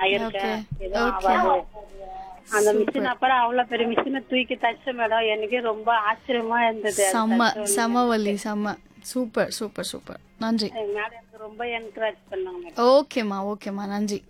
ஆயிருக்கேன் Okay. எதுவும் Okay. ஆகாது அந்த மிஷின் அப்புறம் அவ்வளவு பெரிய மிஷினை தூக்கி தச்ச மேடம் எனக்கு ரொம்ப ஆச்சரியமா இருந்தது அது செம்ம தச்ச உடனே. செம்ம வள்ளி செம்ம சூப்பர் சூப்பர் சூப்பர் நன்றி மேடம் எனக்கு ரொம்ப என்கரேஜ் பண்ணாங்க மேடம் ஓகேம்மா ஓகேம்மா நன்றி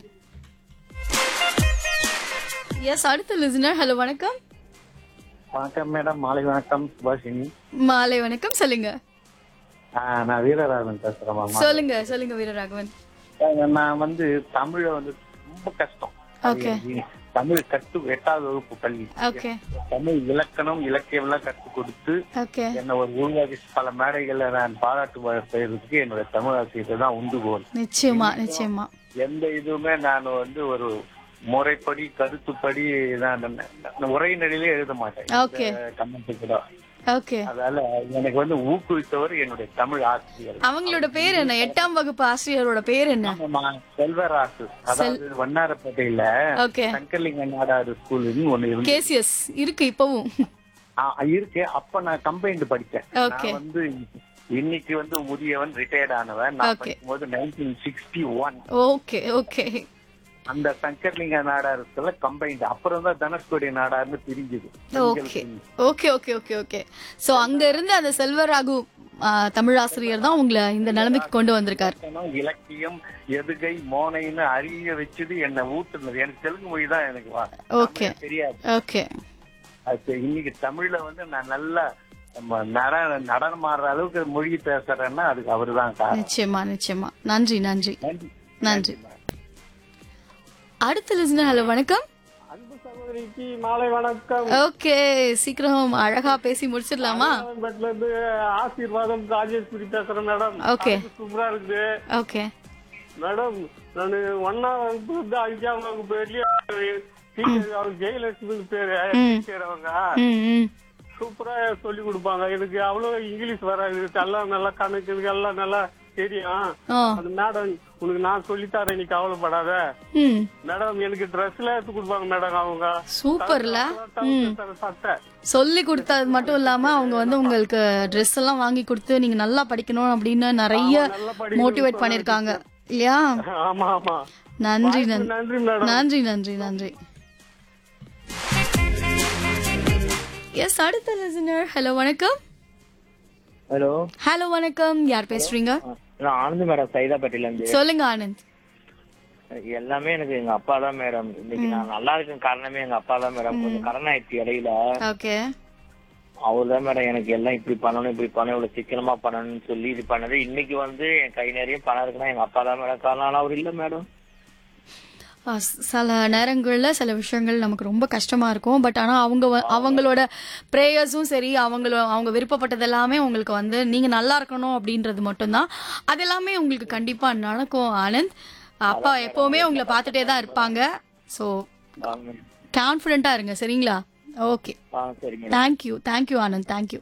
எஸ் அடுத்த லிசனர் ஹலோ வணக்கம் வணக்கம் மேடம் மாலை வணக்கம் சுபாஷினி மாலை வணக்கம் சொல்லுங்க ஆ, நான் வீரராகவன் பேசுறேன் மாமா சொல்லுங்க சொல்லுங்க வீரராகவன் நான் வந்து தமிழ வந்து ரொம்ப கஷ்டம் Okay. அது தமிழ் கத்து எட்டாவது வகுப்பு பள்ளி ஓகே தமிழ் இலக்கணம் இலக்கியம் எல்லாம் கத்து கொடுத்து ஓகே என்ன ஒரு உருவாக்கி பல மேடைகள்ல நான் பாராட்டு வ- செய்யறதுக்கு என்னோட தமிழ் ஆசிரியர் தான் உண்டுகோல் நிச்சயமா நிச்சயமா எந்த இதுவுமே நான் வந்து ஒரு முறைப்படி கருத்துப்படி நான் நான் உரைநடையிலே எழுத மாட்டேன் Okay. கமெண்ட் கூட ஓகே அதனால எனக்கு வந்து ஊக்குவித்தவர் என்னுடைய தமிழ் ஆசிரியர் அவங்களோட பேர் என்ன எட்டாம் வகுப்பு ஆசிரியரோட பேர் என்ன ஆமாம்மா, செல்வராசு அதாவது வண்ணாரப்பேட்டையில ஓகே சங்கர்லிங்க நாடாரு ஸ்கூல்னு ஒண்ணு இருந்து கேசியஸ் இருக்கு இப்பவும் இருக்கு அப்ப நான் கம்பைன்டு படிச்சேன் Okay. நான் வந்து இன்னைக்கு வந்து முதியவன் ரிட்டையர்ட் ஆனவன் நான் Okay. படிக்கும்போது nineteen sixty one okay okay அந்த சங்கர்லிங்க நாடார் ஸ்கூல்ல கம்பைன்டு அப்புறம் தான் தனுஷ்கோடி நாடார்னு பிரிஞ்சுது okay okay okay okay okay so அங்க இருந்து அந்த செல்வராகு ஆ, தமிழாசிரியர் தான் உங்களை இந்த நிலைமைக்கு கொண்டு வந்திருக்காரு இலக்கணம், இலக்கியம் எதுகை மோனைன்னு அறிய வச்சது என்ன ஊட்டுனது எனக்கு தெலுங்கு மொழி தான் எனக்கு வா- ஓகே தமிழ் தெரியாது ஓகே அது இன்னைக்கு தமிழ்ல வந்து நான் நல்லா நம்ம நட நடனம் ஆடுற அளவுக்கு மொழி பேசுறேன்னா அதுக்கு அவருதான் காரணம் நிச்சயமா நிச்சயமா நன்றி நன்றி நன்றி நன்றி அடுத்த லிசனர் ஹலோ வணக்கம் அன்பு சகோதரிக்கு மாலை வணக்கம் ஓகே சீக்கிரம் அழகா பேசி முடிச்சிடலாமா பெட்ல இருந்து ஆசீர்வாதம் ராஜேஸ்வரி பேசுறேன் மேடம் Okay. அது சூப்பரா இருக்குது ஓகே மேடம் நான் ஒன்னாம் வகுப்பு இருந்து அஞ்சாம் வகுப்பு வரையிலும் டீச்சர் அவங்க ஜெயலட்சுமி பேரு டீச்சர் அவங்க ம் ம் சூப்பரா சொல்லி கொடுப்பாங்க எனக்கு அவ்வளவு இங்கிலீஷ் வராது எல்லாம் நல்லா கணக்கு எல்லாம் நல்லா தெரியும் ஆ அது மேடம் உனக்கு நான் சொல்லித்தரேன் நீ கவலைப்படாத ம் மேடம் எனக்கு ட்ரெஸ் எல்லாம் எடுத்து கொடுப்பாங்க மேடம் அவங்க சூப்பர்ல சட்டை, சட்டை சொல்லி கொடுத்தது மட்டும் இல்லாம அவங்க வந்து உங்களுக்கு ட்ரெஸ் எல்லாம் வாங்கி கொடுத்து நீங்க நல்லா படிக்கணும் அப்படின்னு நிறைய நல்லா படிக்கணும் மோட்டிவேட் பண்ணிருக்காங்க இல்லையா ஆமா ஆமா நன்றி நன்றி நன்றி மேடம் நன்றி நன்றி நன்றி எஸ் அடுத்த லிசனர் ஹலோ வணக்கம் ஹலோ ஹலோ வணக்கம் யார் பேசுறீங்க நான் ஆனந்த் மேடம் சைதாப்பேட்டையில இருந்து சொல்லுங்க ஆனந்த் எல்லாமே எனக்கு எங்க அப்பா தான் மேடம் இன்னைக்கு நான் நல்லா இருக்க காரணமே எங்க அப்பா தான் மேடம் கொஞ்சம் கடன் ஆயிடுச்சு இடையில ஓகே அவர் தான் மேடம் எனக்கு எல்லாம் இப்படி பண்ணணும் இப்படி பண்ணணும் இவ்வளவு சிக்கனமா பண்ணணும்னு சொல்லி இது பண்ணது இன்னைக்கு வந்து என் கை நிறைய பணம் இருக்குன்னா எங்க அப்பா தான் மேடம் காரணம் ஆனா அவர் இல்ல மேடம் அஹ் ஸ்- சில நேரங்கள்ல சில விஷயங்கள் நமக்கு ரொம்ப கஷ்டமா இருக்கும் பட் ஆனா அவங்க வ- அவங்களோட ப்ரேயர்ஸும் சரி அவங்களோ அவங்க விருப்பப்பட்டது எல்லாமே உங்களுக்கு வந்து நீங்க நல்லா இருக்கணும் அப்படின்றது மட்டும்தான் அது எல்லாமே உங்களுக்கு கண்டிப்பா நடக்கும் ஆனந்த் அப்பா எப்பவுமே உங்களை பார்த்துட்டே தான் இருப்பாங்க ஸோ ஆ, மேடம். கான்ஃபிடென்ட்டா இருங்க சரிங்களா ஓகே ஆ சரி madam thank you thank you Anand thank you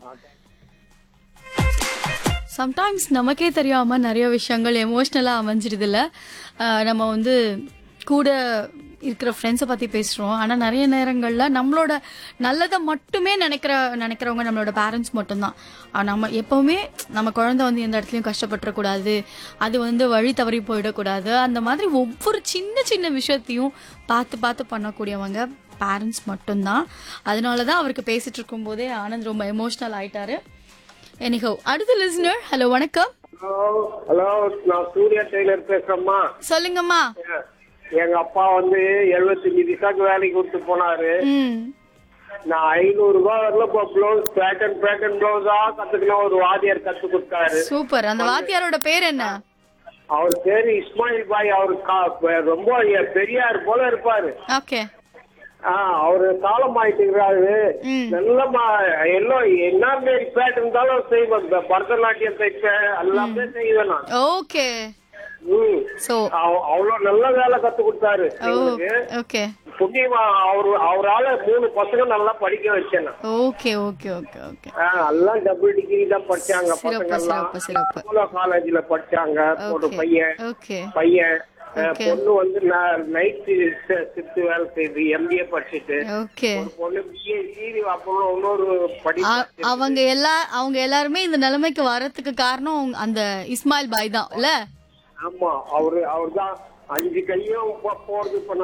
sometimes நமக்கே தெரியாம நிறைய விஷயங்கள் எமோஷ்னலாக அமைஞ்சிடுதுல்ல அஹ் நம்ம வந்து கூட இருக்கிற ஃப்ரெண்ட்ஸை பற்றி பேசுகிறோம் ஆனால் நிறைய நேரங்களில் நம்மளோட நல்லதை மட்டுமே நினைக்கிற நினைக்கிறவங்க நம்மளோட பேரண்ட்ஸ் மட்டும்தான் ஆனா, நம்ம எப்போவுமே நம்ம குழந்தை வந்து எந்த இடத்துலையும் கஷ்டப்பட்டுறக்கூடாது அது வந்து வழி தவறி போயிடக்கூடாது அந்த மாதிரி ஒவ்வொரு சின்ன சின்ன விஷயத்தையும் பார்த்து பார்த்து பண்ணக்கூடியவங்க பேரண்ட்ஸ் மட்டும்தான் அதனால தான் அவருக்கு பேசிட்டு இருக்கும்போதே ஆனந்த் ரொம்ப எமோஷ்னல் ஆயிட்டாரு எனிஹோ அடுத்த லிசனர் ஹலோ வணக்கம் ஹலோ ஹலோ நான் சூர்யா டெய்லர் பேசுறேம்மா சொல்லுங்கம்மா எங்க அப்பா வந்து எழுபத்தஞ்சு திசாக்கு வேலைக்கு கொடுத்து போனாரு ம் நான் ஐநூறு ரூபாய் வரல இப்போ பிளவுஸ் பேட்டன் பேட்டன் பிளவுஸா கத்துக்கணும் ஒரு வாத்தியார் கத்து கொடுத்தாரு சூப்பர் அந்த வாத்தியாரோட பேர் என்ன அவர் பேரு இஸ்மாயில் பாய் அவரு கா- ரொம்ப பெரியார் போல இருப்பாரு ஓகே ஆ, அவரு காலம் ஆயிட்டுங்கிறாரு ம். நல்ல எல்லாம் என்ன மாரி பேட் இருந்தாலும் செய்வேன் இந்த பரதநாட்டியம் தைப்பேன் எல்லாமே செய்வேன் நான் ஓகே ம். ஸோ அவ- அவ்வளவு நல்ல வேலை கத்து கொடுத்தாரு எங்களுக்கு ஓகே புண்ணியமா அவரு அவரால மூணு பசங்க நல்லா படிக்க வச்சேன் நான். ஓகே ஓகே ஓகே ஓகே ஆ, எல்லாம் டபுள் டிகிரி தான் படிச்சாங்க சிறப்பு, பசங்க எல்லாம் சிறப்பு, சிறப்பு. அப்போலோ காலேஜ்ல படிச்சாங்க ஒரு ஓகே பையன் ஓகே பையன் அஹ், Okay. பொண்ணு வந்து நைட் ஷிஃப்ட் வேலை செய்யுது எம்பிஏ படிச்சுட்டு ஓகே ஒரு பொண்ணு பிஏ சிடி அப்புறம் இன்னொரு படி அ- அவங்க எல்லா அவங்க எல்லாருமே இந்த நிலைமைக்கு வர்றதுக்கு காரணம் அவங்க- அந்த இஸ்மாயில் பாய் தான் இல்ல ஆமா அவரு அவர்தான் அஞ்சு கையும் போ- போறது இப்ப